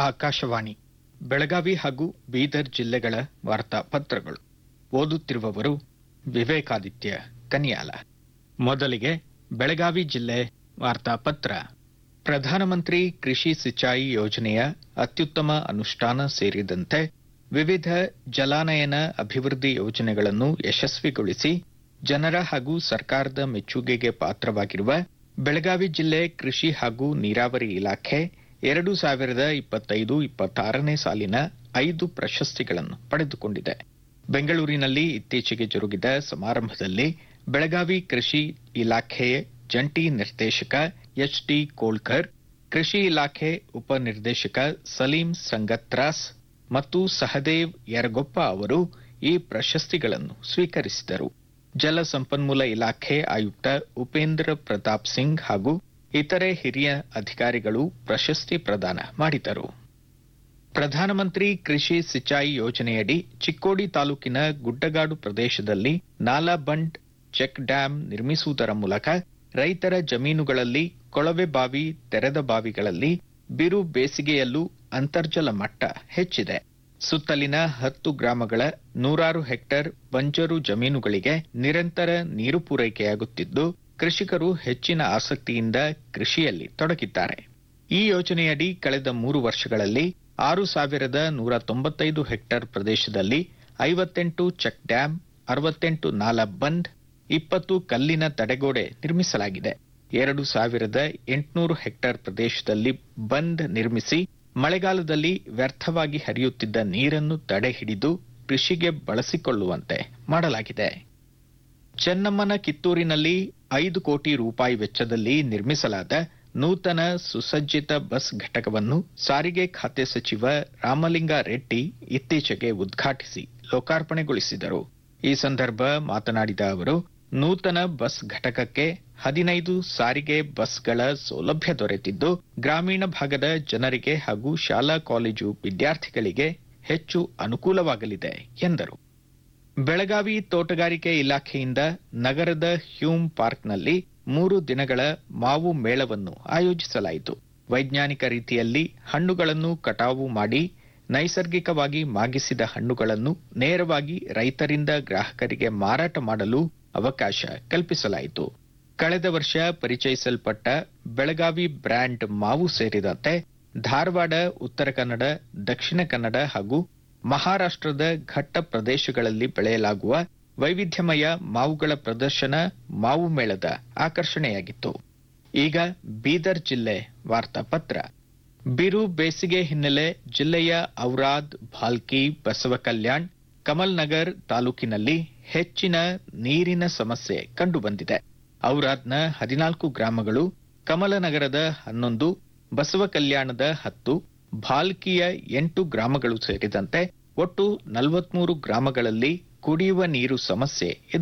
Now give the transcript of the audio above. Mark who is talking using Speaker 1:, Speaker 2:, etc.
Speaker 1: ಆಕಾಶವಾಣಿ ಬೆಳಗಾವಿ ಹಾಗೂ ಬೀದರ್ ಜಿಲ್ಲೆಗಳ ವಾರ್ತಾ ಪತ್ರಗಳು ಓದುತ್ತಿರುವವರು ವಿವೇಕಾದಿತ್ಯ ಕನಿಯಾಲ ಮೊದಲಿಗೆ ಬೆಳಗಾವಿ ಜಿಲ್ಲೆ ವಾರ್ತಾಪತ್ರ ಪ್ರಧಾನಮಂತ್ರಿ ಕೃಷಿ ಸಿಂಚಾಯಿ ಯೋಜನೆಯ ಅತ್ಯುತ್ತಮ ಅನುಷ್ಠಾನ ಸೇರಿದಂತೆ ವಿವಿಧ ಜಲಾನಯನ ಅಭಿವೃದ್ಧಿ ಯೋಜನೆಗಳನ್ನು ಯಶಸ್ವಿಗೊಳಿಸಿ ಜನರ ಹಾಗೂ ಸರ್ಕಾರದ ಮೆಚ್ಚುಗೆಗೆ ಪಾತ್ರವಾಗಿರುವ ಬೆಳಗಾವಿ ಜಿಲ್ಲೆ ಕೃಷಿ ಹಾಗೂ ನೀರಾವರಿ ಇಲಾಖೆ ಎರಡು ಸಾವಿರದ ಇಪ್ಪತ್ತೈದು ಇಪ್ಪತ್ತಾರನೇ ಸಾಲಿನ ಐದು ಪ್ರಶಸ್ತಿಗಳನ್ನು ಪಡೆದುಕೊಂಡಿದೆ ಬೆಂಗಳೂರಿನಲ್ಲಿ ಇತ್ತೀಚೆಗೆ ಜರುಗಿದ ಸಮಾರಂಭದಲ್ಲಿ ಬೆಳಗಾವಿ ಕೃಷಿ ಇಲಾಖೆಯ ಜಂಟಿ ನಿರ್ದೇಶಕ ಎಚ್ ಟಿ ಕೋಳ್ಕರ್ ಕೃಷಿ ಇಲಾಖೆ ಉಪನಿರ್ದೇಶಕ ಸಲೀಂ ಸಂಗತ್ರಾಸ್ ಮತ್ತು ಸಹದೇವ್ ಯರಗೊಪ್ಪ ಅವರು ಈ ಪ್ರಶಸ್ತಿಗಳನ್ನು ಸ್ವೀಕರಿಸಿದರು ಜಲ ಸಂಪನ್ಮೂಲ ಇಲಾಖೆ ಆಯುಕ್ತ ಉಪೇಂದ್ರ ಪ್ರತಾಪ್ ಸಿಂಗ್ ಹಾಗೂ ಇತರೆ ಹಿರಿಯ ಅಧಿಕಾರಿಗಳು ಪ್ರಶಸ್ತಿ ಪ್ರದಾನ ಮಾಡಿದರು ಪ್ರಧಾನಮಂತ್ರಿ ಕೃಷಿ ಸಿಂಚಾಯಿ ಯೋಜನೆಯಡಿ ಚಿಕ್ಕೋಡಿ ತಾಲೂಕಿನ ಗುಡ್ಡಗಾಡು ಪ್ರದೇಶದಲ್ಲಿ ನಾಲಾ ಬಂಡ್ ಚೆಕ್ ಡ್ಯಾಂ ನಿರ್ಮಿಸುವುದರ ಮೂಲಕ ರೈತರ ಜಮೀನುಗಳಲ್ಲಿ ಕೊಳವೆ ಬಾವಿ ತೆರೆದ ಬಾವಿಗಳಲ್ಲಿ ಬಿರು ಬೇಸಿಗೆಯಲ್ಲೂ ಅಂತರ್ಜಲ ಮಟ್ಟ ಹೆಚ್ಚಿದೆ ಸುತ್ತಲಿನ ಹತ್ತು ಗ್ರಾಮಗಳ ನೂರಾರು ಹೆಕ್ಟೇರ್ ಬಂಜರು ಜಮೀನುಗಳಿಗೆ ನಿರಂತರ ನೀರು ಪೂರೈಕೆಯಾಗುತ್ತಿದ್ದು ಕೃಷಿಕರು ಹೆಚ್ಚಿನ ಆಸಕ್ತಿಯಿಂದ ಕೃಷಿಯಲ್ಲಿ ತೊಡಗಿದ್ದಾರೆ ಈ ಯೋಜನೆಯಡಿ ಕಳೆದ ಮೂರು ವರ್ಷಗಳಲ್ಲಿ ಆರು ಸಾವಿರದ ನೂರ ತೊಂಬತ್ತೈದು ಹೆಕ್ಟೇರ್ ಪ್ರದೇಶದಲ್ಲಿ ಐವತ್ತೆಂಟು ಚೆಕ್ ಡ್ಯಾಂ ಅರವತ್ತೆಂಟು ನಾಲಾ ಬಂದ್ ಇಪ್ಪತ್ತು ಕಲ್ಲಿನ ತಡೆಗೋಡೆ ನಿರ್ಮಿಸಲಾಗಿದೆ ಎರಡು ಸಾವಿರದ ಎಂಟುನೂರು ಹೆಕ್ಟೇರ್ ಪ್ರದೇಶದಲ್ಲಿ ಬಂದ್ ನಿರ್ಮಿಸಿ ಮಳೆಗಾಲದಲ್ಲಿ ವ್ಯರ್ಥವಾಗಿ ಹರಿಯುತ್ತಿದ್ದ ನೀರನ್ನು ತಡೆ ಹಿಡಿದು ಕೃಷಿಗೆ ಬಳಸಿಕೊಳ್ಳುವಂತೆ ಮಾಡಲಾಗಿದೆ ಚೆನ್ನಮ್ಮನ ಕಿತ್ತೂರಿನಲ್ಲಿ ಐದು ಕೋಟಿ ರೂಪಾಯಿ ವೆಚ್ಚದಲ್ಲಿ ನಿರ್ಮಿಸಲಾದ ನೂತನ ಸುಸಜ್ಜಿತ ಬಸ್ ಘಟಕವನ್ನು ಸಾರಿಗೆ ಖಾತೆ ಸಚಿವ ರಾಮಲಿಂಗ ರೆಡ್ಡಿ ಇತ್ತೀಚೆಗೆ ಉದ್ಘಾಟಿಸಿ ಲೋಕಾರ್ಪಣೆಗೊಳಿಸಿದರು ಈ ಸಂದರ್ಭ ಮಾತನಾಡಿದ ಅವರು ನೂತನ ಬಸ್ ಘಟಕಕ್ಕೆ ಹದಿನೈದು ಸಾರಿಗೆ ಬಸ್ಗಳ ಸೌಲಭ್ಯ ದೊರೆತಿದ್ದು ಗ್ರಾಮೀಣ ಭಾಗದ ಜನರಿಗೆ ಹಾಗೂ ಶಾಲಾ ಕಾಲೇಜು ವಿದ್ಯಾರ್ಥಿಗಳಿಗೆ ಹೆಚ್ಚು ಅನುಕೂಲವಾಗಲಿದೆ ಎಂದರು ಬೆಳಗಾವಿ ತೋಟಗಾರಿಕೆ ಇಲಾಖೆಯಿಂದ ನಗರದ ಹ್ಯೂಮ್ ಪಾರ್ಕ್ನಲ್ಲಿ ಮೂರು ದಿನಗಳ ಮಾವು ಮೇಳವನ್ನು ಆಯೋಜಿಸಲಾಯಿತು ವೈಜ್ಞಾನಿಕ ರೀತಿಯಲ್ಲಿ ಹಣ್ಣುಗಳನ್ನು ಕಟಾವು ಮಾಡಿ ನೈಸರ್ಗಿಕವಾಗಿ ಮಾಗಿಸಿದ ಹಣ್ಣುಗಳನ್ನು ನೇರವಾಗಿ ರೈತರಿಂದ ಗ್ರಾಹಕರಿಗೆ ಮಾರಾಟ ಮಾಡಲು ಅವಕಾಶ ಕಲ್ಪಿಸಲಾಯಿತು ಕಳೆದ ವರ್ಷ ಪರಿಚಯಿಸಲ್ಪಟ್ಟ ಬೆಳಗಾವಿ ಬ್ರ್ಯಾಂಡ್ ಮಾವು ಸೇರಿದಂತೆ ಧಾರವಾಡ ಉತ್ತರ ಕನ್ನಡ ದಕ್ಷಿಣ ಕನ್ನಡ ಹಾಗೂ ಮಹಾರಾಷ್ಟ್ರದ ಘಟ್ಟ ಪ್ರದೇಶಗಳಲ್ಲಿ ಬೆಳೆಯಲಾಗುವ ವೈವಿಧ್ಯಮಯ ಮಾವುಗಳ ಪ್ರದರ್ಶನ ಮಾವು ಮೇಳದ ಆಕರ್ಷಣೆಯಾಗಿತ್ತು ಈಗ ಬೀದರ್ ಜಿಲ್ಲೆ ವಾರ್ತಾಪತ್ರ ಬಿರು ಬೇಸಿಗೆ ಹಿನ್ನೆಲೆ ಜಿಲ್ಲೆಯ ಔರಾದ್ ಭಾಲ್ಕಿ ಬಸವ ಕಲ್ಯಾಣ್ ಕಮಲ್ ನಗರ್ ತಾಲೂಕಿನಲ್ಲಿ ಹೆಚ್ಚಿನ ನೀರಿನ ಸಮಸ್ಯೆ ಕಂಡುಬಂದಿದೆ ಔರಾದ್ನ ಹದಿನಾಲ್ಕು ಗ್ರಾಮಗಳು ಕಮಲನಗರದ ಹನ್ನೊಂದು ಬಸವ ಕಲ್ಯಾಣದ ಹತ್ತು ಭಾಲ್ಕಿಯ ಎಂಟು ಗ್ರಾಮಗಳು ಸೇರಿದಂತೆ ಒಟ್ಟು ನಲವತ್ಮೂರು ಗ್ರಾಮಗಳಲ್ಲಿ ಕುಡಿಯುವ ನೀರು ಸಮಸ್ಯೆ ಎದುರಾಗಿದೆ